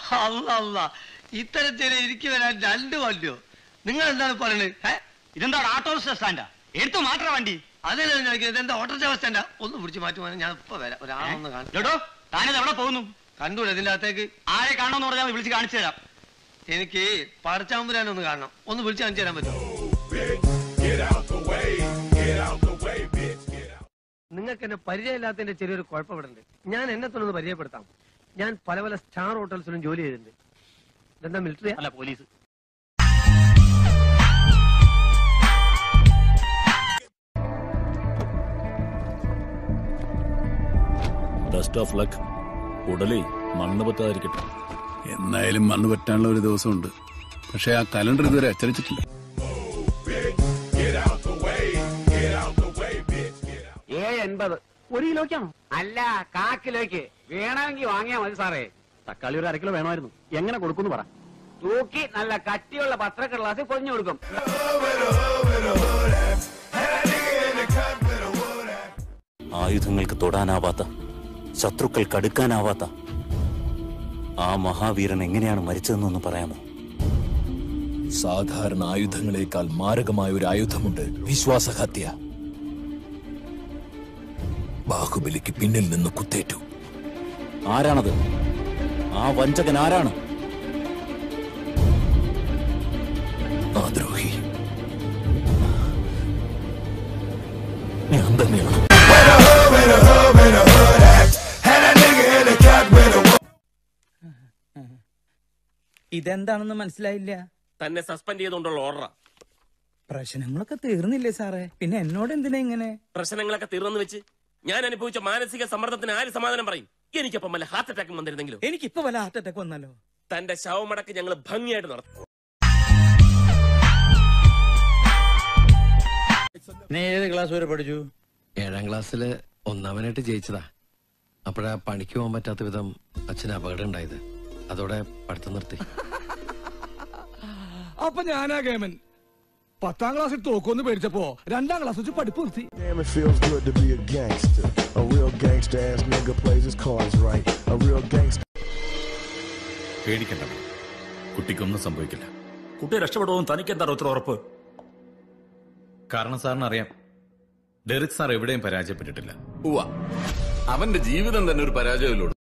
അല്ല അല്ല ഇത്തരത്തിൽ എനിക്ക് വരാൻ രണ്ട് വണ്ടിയോ നിങ്ങൾ എന്താണ് പറയുന്നത് ഏ ഇതെന്താ ഓട്ടോറിക്ഷ സ്റ്റാൻഡാ എടുത്തു മാറ്റാ വണ്ടി അതല്ലേ ഞാൻ ചോദിക്കുന്നത് എന്താ ഓട്ടോറിക്ഷ അവസ്ഥ ഒന്ന് പിടിച്ച് മാറ്റുവാൻ ഞാൻ ഇപ്പൊ വരാം ഒരാളൊന്ന് കാണും കേട്ടോ താനത് എവിടെ പോകുന്നു കണ്ടൂടെ ഇതിന്റെ അകത്തേക്ക് ആരെ കാണണമെന്ന് പറഞ്ഞാൽ വിളിച്ച് കാണിച്ചു തരാം എനിക്ക് പടച്ചാമ്പുരാനൊന്ന് കാണണം ഒന്ന് വിളിച്ച് കാണിച്ചു തരാൻ പറ്റുമോ നിങ്ങൾക്ക് എന്നെ പരിചയമില്ലാത്തതിന്റെ ചെറിയൊരു കുഴപ്പം ഇവിടെ ഉണ്ട് ഞാൻ എന്നെ തന്നെ ഒന്ന് പരിചയപ്പെടുത്താം ഞാൻ പല പല സ്റ്റാർ ഹോട്ടൽസിലും ജോലി ചെയ്തിട്ടുണ്ട് ഇതെന്താ മിലിറ്ററി അല്ല പോലീസ് ബെസ്റ്റ് ഓഫ് ലക്ക് ഉടലേ മണ്ണ് പറ്റാതിരിക്കട്ടെ എന്നായാലും മണ്ണ് പറ്റാനുള്ള ഒരു ദിവസമുണ്ട് പക്ഷെ ആ കലണ്ടർ ഇതുവരെ അച്ചടിച്ചിട്ടില്ല ഏഴ് എൺപത് ഒരു കിലോയ്ക്കാണോ അല്ല കാ കിലോയ്ക്ക് വേണമെങ്കിൽ വാങ്ങിയാ മതി സാറേ തക്കാളി ഒരു അരക്കിലോ വേണമായിരുന്നു എങ്ങനെ കൊടുക്കുന്നു പറ തൂക്കി നല്ല കട്ടിയുള്ള പത്രക്കടലാസിൽ പൊതിഞ്ഞു കൊടുക്കും ആയുധങ്ങൾക്ക് തൊടാനാവാത്ത ശത്രുക്കൾക്ക് അടുക്കാനാവാത്ത ആ മഹാവീരൻ എങ്ങനെയാണ് മരിച്ചതെന്നൊന്ന് പറയാമോ സാധാരണ ആയുധങ്ങളെക്കാൾ മാരകമായ ഒരു ആയുധമുണ്ട് വിശ്വാസഹത്യ ബാഹുബലിക്ക് പിന്നിൽ നിന്ന് കുത്തേറ്റു ആരാണത് ആ വഞ്ചകൻ ആരാണ് ആ ദ്രോഹി ഞാൻ തന്നെയാണ് ഇതെന്താണെന്ന് മനസ്സിലായില്ല തന്നെ സസ്പെൻഡ് ചെയ്തുകൊണ്ടുള്ള ഓർഡറാ പ്രശ്നങ്ങളൊക്കെ തീർന്നില്ലേ സാറേ പിന്നെ എന്നോട് എന്തിനാ ഇങ്ങനെ പ്രശ്നങ്ങളൊക്കെ തീർന്നെന്ന് വെച്ച് ഞാൻ അനുഭവിച്ച മാനസിക സമ്മർദ്ദത്തിന് ആര് സമാധാനം പറയും എനിക്കൊപ്പം വല്ല ഹാർട്ട് അറ്റാക്ക് വന്നിരുന്നെങ്കിലും എനിക്കിപ്പോ വല്ല ഹാർട്ട് അറ്റാക്ക് വന്നാലോ തന്റെ ശവമടക്ക് ഞങ്ങൾ ഭംഗിയായിട്ട് നടത്തും നീ ഏത് ക്ലാസ് വരെ പഠിച്ചു ഏഴാം ക്ലാസ്സില് ഒന്നാമനായിട്ട് ജയിച്ചതാ അപ്പോഴാ പണിക്ക് പോകാൻ പറ്റാത്ത വിധം അച്ഛന് അപകടം ഉണ്ടായത് അതോടെ പഠിത്തം നിർത്തി അപ്പൊ ഞാനാ കേമൻ പത്താം ക്ലാസ്സിൽ തോക്കൊന്ന് പേടിച്ചപ്പോ രണ്ടാം ക്ലാസ് വെച്ച് പഠിപ്പ് നിർത്തി Damn, it feels good to be a gangster. A real gangster ass nigga plays his cards right. A real gangster. പേടിക്കണ്ട കുട്ടിക്കൊന്നും സംഭവിക്കില്ല കുട്ടി രക്ഷപ്പെടുമെന്ന് തനിക്ക് എന്താ ഉത്തര ഉറപ്പ് കാരണം സാറിന് അറിയാം ഡെറിക് സാർ എവിടെയും പരാജയപ്പെട്ടിട്ടില്ല അവന്റെ ജീവിതം തന്നെ ഒരു പരാജയമില്ലോട്